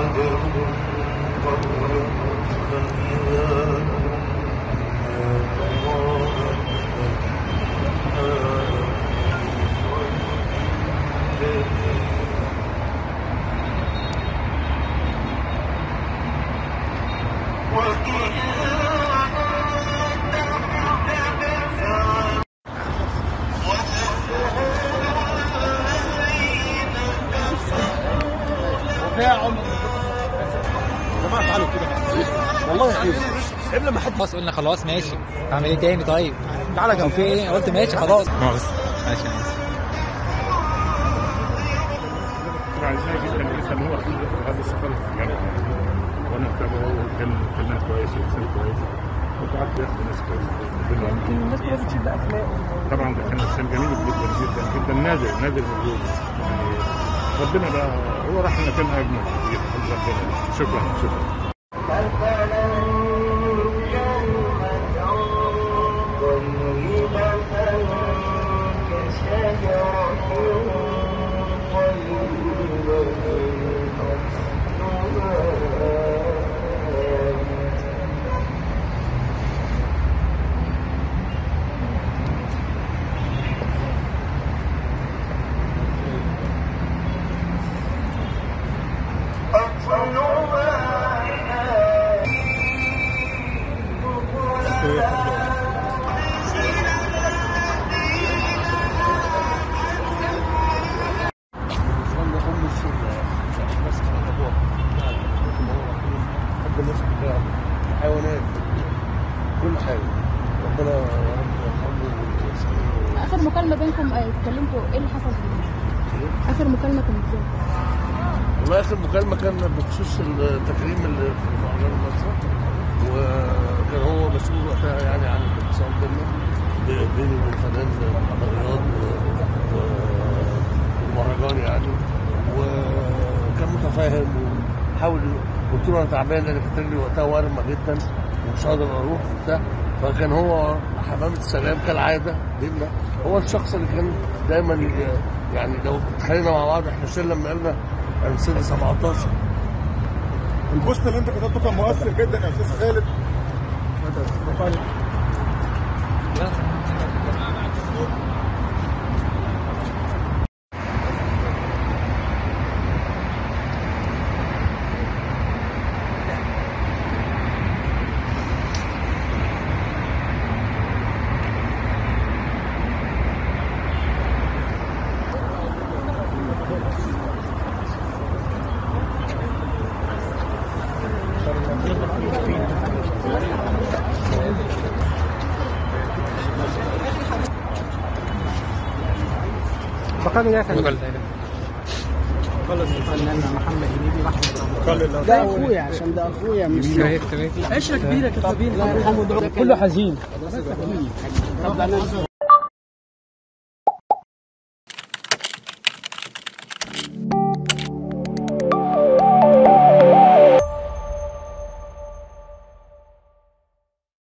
يا عمر يا جماعه تعالوا كده والله خير عيب لما حد خلاص قلنا خلاص ماشي اعمل ايه تاني طيب تعالى كان جنب في ايه قلت ماشي خلاص ماشي ماشي عايزاه جدا جدا ان هو هذا السفر يعني وانا متابعه وكان فنان كويس وانسان كويس وقعدت ياخد ناس كويسه الناس كلها بتشد اخلاقه طبعا ده كان انسان جميل جدا جدا جدا نادر نادر موجود يعني ربنا بقى هو راح مكان اجمل بحب ربنا شكرا شكرا وصلنا ام الشغل الناس ابوها حب الناس بتاعه الحيوانات كل حاجه ربنا يا رب يرحمه ويسلمه اخر مكالمه بينكم آه، اتكلمتوا ايه اللي حصل فيها؟ اخر مكالمه كانت ازاي؟ والله اخر مكالمه كان بخصوص التكريم اللي في مهرجان المسرح وكان هو مسؤول وقتها يعني عن الاتصال بينا ب- بيني وبين الفنان محمد رياض و- و- والمهرجان يعني وكان متفاهم وحاول قلت له انا تعبان لان كانت رجلي وقتها وارمه جدا ومش قادر اروح وبتاع فكان هو حمامة السلام كالعاده بينا هو الشخص اللي كان دايما ي- يعني لو اتخانقنا مع بعض احنا شله لما قلنا كان سن 17 البوست اللي انت كتبته كان مؤثر جدا يا استاذ خالد بقى يا فندم ده اخويا عشان ده اخويا مش عشره كبيره كده الله يرحمه ده كله حزين طب انا